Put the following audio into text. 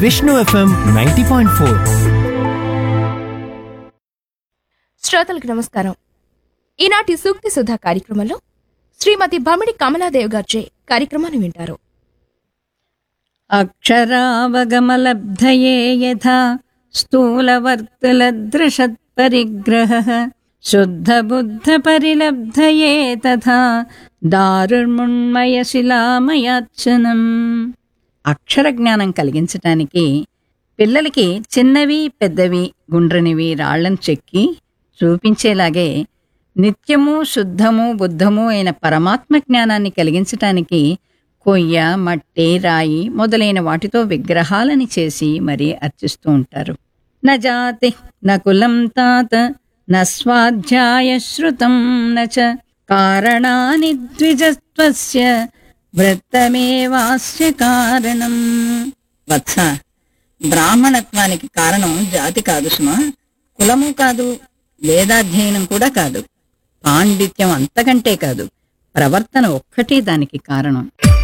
Vishnu FM ninety point four శ్రోతలకు నమస్కారం ఈనాటి సూక్తి సుధా కార్యక్రమంలో శ్రీమతి బమిడి కమలాదేవ్ గారిచే కార్యక్రమాన్ని వింటారు అక్షరావగమలబ్ధయే యథా స్థూలవర్తులదృశత్పరిగ్రహः శుద్ధబుద్ధపరిలబ్ధయే తథా దారుర్ముణ్మయశిలామయార్చనం అక్షర జ్ఞానం కలిగించటానికి పిల్లలకి చిన్నవి పెద్దవి గుండ్రనివి రాళ్లను చెక్కి చూపించేలాగే నిత్యము శుద్ధము బుద్ధము అయిన పరమాత్మ జ్ఞానాన్ని కలిగించటానికి కొయ్య మట్టి రాయి మొదలైన వాటితో విగ్రహాలని చేసి మరీ అర్చిస్తూ ఉంటారు న జాతి న కులం తాత న స్వాధ్యాయ శృతం నచ కారణాని ద్విజత్వస్య వృత్తమేవాస్య కారణం వత్స బ్రాహ్మణత్వానికి కారణం జాతి కాదు సుమా కులము కాదు వేదాధ్యయనం కూడా కాదు పాండిత్యం అంతకంటే కాదు ప్రవర్తన ఒక్కటే దానికి కారణం